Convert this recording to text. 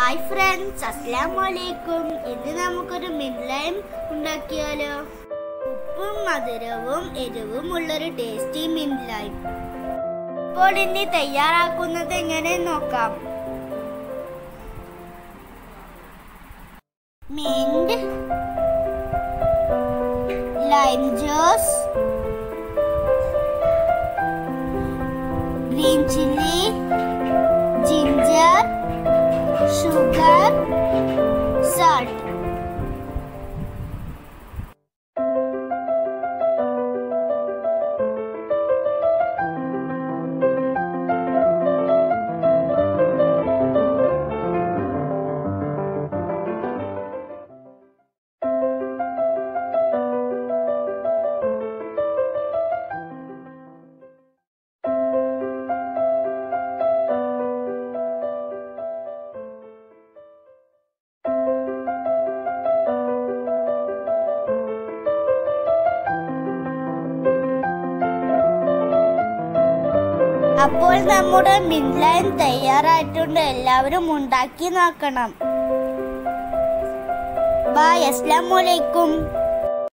Hi friends അസ്സാം വലൈക്കും ഇന്ന് നമുക്കൊരു മിൻലൈം ഉണ്ടാക്കിയാലോ ഉപ്പും മധുരവും എരിവും ഉള്ളൊരു ടേസ്റ്റി മിൻലൈം ഇപ്പോൾ ഇനി തയ്യാറാക്കുന്നത് എങ്ങനെ നോക്കാം mint lime juice green chilli ginger sugar, salt. അപ്പോൾ നമ്മുടെ മിൻലൈൻ തയ്യാറായിട്ടുണ്ട് എല്ലാവരും ഉണ്ടാക്കി നോക്കണം ബായ് അസ്ലാം വലൈക്കും